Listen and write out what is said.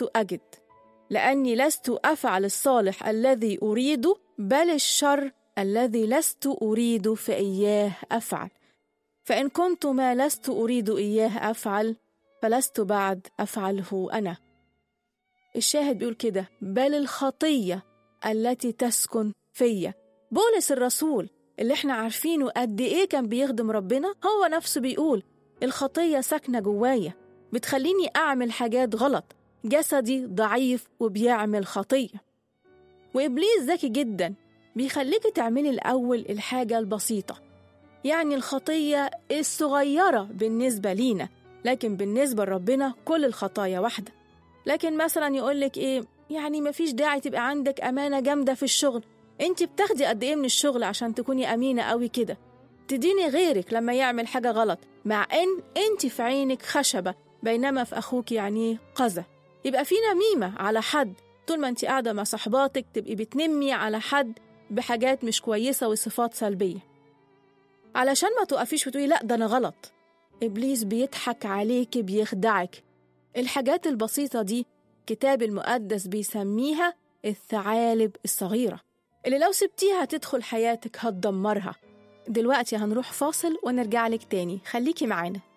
لست أجد لأني لست أفعل الصالح الذي أريده بل الشر الذي لست أريد فإياه أفعل فإن كنت ما لست أريد إياه أفعل فلست بعد أفعله أنا الشاهد بيقول كده بل الخطية التي تسكن فيا بولس الرسول اللي احنا عارفينه قد ايه كان بيخدم ربنا هو نفسه بيقول الخطية ساكنة جوايا بتخليني أعمل حاجات غلط جسدي ضعيف وبيعمل خطية وإبليس ذكي جدا بيخليكي تعملي الأول الحاجة البسيطة يعني الخطية الصغيرة بالنسبة لينا لكن بالنسبة لربنا كل الخطايا واحدة لكن مثلا يقولك إيه يعني مفيش داعي تبقى عندك أمانة جامدة في الشغل انت بتاخدي قد ايه من الشغل عشان تكوني امينه قوي كده تديني غيرك لما يعمل حاجه غلط مع ان انت في عينك خشبه بينما في اخوك يعني قذى يبقى في نميمه على حد طول ما انت قاعده مع صحباتك تبقي بتنمي على حد بحاجات مش كويسه وصفات سلبيه علشان ما تقفيش وتقولي لا ده انا غلط ابليس بيضحك عليكي بيخدعك الحاجات البسيطه دي كتاب المقدس بيسميها الثعالب الصغيره اللي لو سبتيها تدخل حياتك هتدمرها دلوقتي هنروح فاصل ونرجع لك تاني خليكي معانا